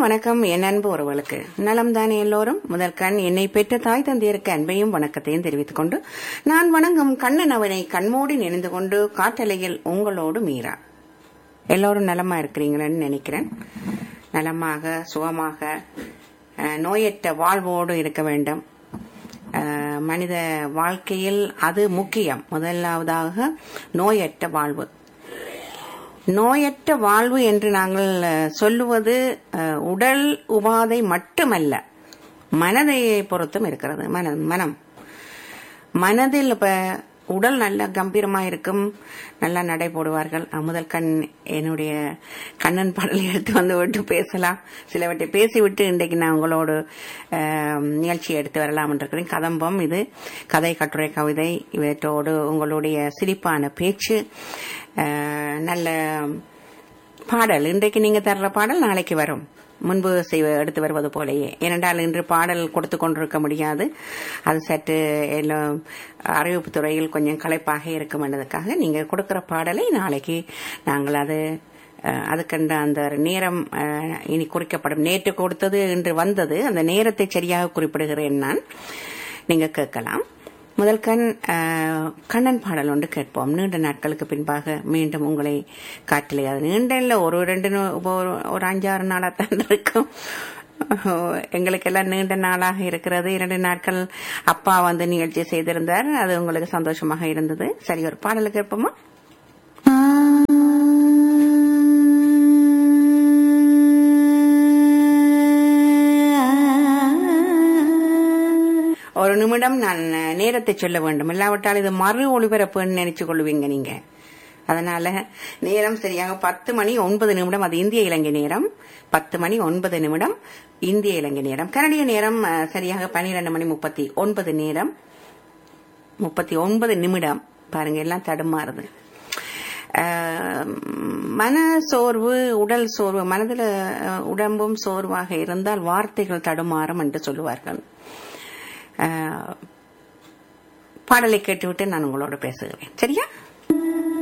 வணக்கம் என் அன்பு உறவுகளுக்கு நலம் தானே எல்லோரும் முதல் கண் என்னை பெற்ற தாய் தந்தையருக்கு அன்பையும் வணக்கத்தையும் தெரிவித்துக் கொண்டு நான் வணங்கும் கண்ணன் அவனை கண்மூடி நினைந்து கொண்டு காட்டலையில் உங்களோடு மீரா எல்லோரும் நலமா இருக்கிறீங்களன்னு நினைக்கிறேன் நலமாக சுகமாக அஹ், நோயற்ற வாழ்வோடு இருக்க வேண்டும் அஹ், மனித வாழ்க்கையில் அது முக்கியம் முதலாவதாக நோயற்ற வாழ்வு நோயற்ற வாழ்வு என்று நாங்கள் அஹ், சொல்லுவது அஹ், உடல் உபாதை மட்டுமல்ல மனதை பொறுத்தும் இருக்கிறது மன மனம் மனதில் இப்ப உடல் நல்ல கம்பீரமா இருக்கும் நல்லா நடை போடுவார்கள் அஹ், முதல் கண் என்னுடைய கண்ணன் பாடலை எடுத்து வந்து விட்டு பேசலாம் சிலவற்றை பேசிவிட்டு இன்றைக்கு நான் உங்களோடு அஹ், நிகழ்ச்சி எடுத்து வரலாம் இருக்கிறேன் கதம்பம் இது கதை கட்டுரை கவிதை இவற்றோடு உங்களுடைய சிரிப்பான பேச்சு அஹ், நல்ல பாடல் இன்றைக்கு நீங்க தர்ற பாடல் நாளைக்கு வரும் முன்பு செய்வ எடுத்து வருவது போலேயே ஏனென்றால் இன்று பாடல் கொடுத்து கொண்டிருக்க முடியாது அது சற்று எல்லாம் அறிவிப்பு துறையில் கொஞ்சம் களைப்பாக இருக்கும் என்பதற்காக நீங்க கொடுக்கிற பாடலை நாளைக்கு நாங்கள் அது அஹ், அதுக்கென்ற அந்த நேரம் அஹ், இனி குறிக்கப்படும் நேற்று கொடுத்தது இன்று வந்தது அந்த நேரத்தை சரியாக குறிப்பிடுகிறேன் நான் நீங்க கேட்கலாம் முதல் கண் அஹ், கண்ணன் பாடல் ஒன்று கேட்போம் நீண்ட நாட்களுக்கு பின்பாக மீண்டும் உங்களை காட்டிலே அது நீண்ட இல்ல ஒரு ரெண்டு நு- ஒரு ஒரு அஞ்சாறு நாளா தான் இருக்கும் எங்களுக்கெல்லாம் நீண்ட நாளாக இருக்கிறது இரண்டு நாட்கள் அப்பா வந்து நிகழ்ச்சி செய்திருந்தார் அது உங்களுக்கு சந்தோஷமாக இருந்தது சரி ஒரு பாடலை கேட்போமா ஒரு நிமிடம் நான் நேரத்தை சொல்ல வேண்டும் இல்லாவிட்டால் இது மறு ஒளிபரப்புன்னு நினைச்சு கொள்வீங்க நீங்க அதனால நேரம் சரியாக பத்து மணி ஒன்பது நிமிடம் அது இந்திய இலங்கை நேரம் பத்து மணி ஒன்பது நிமிடம் இந்திய இலங்கை நேரம் கனடிய நேரம் அஹ், சரியாக பன்னிரண்டு மணி முப்பத்தி ஒன்பது நேரம் முப்பத்தி ஒன்பது நிமிடம் பாருங்க எல்லாம் தடுமாறுது அஹ், மன சோர்வு உடல் சோர்வு மனதில் அஹ், உடம்பும் சோர்வாக இருந்தால் வார்த்தைகள் தடுமாறும் என்று சொல்லுவார்கள் அஹ், பாடலை கேட்டுவிட்டு நான் உங்களோட பேசுகிறேன் சரியா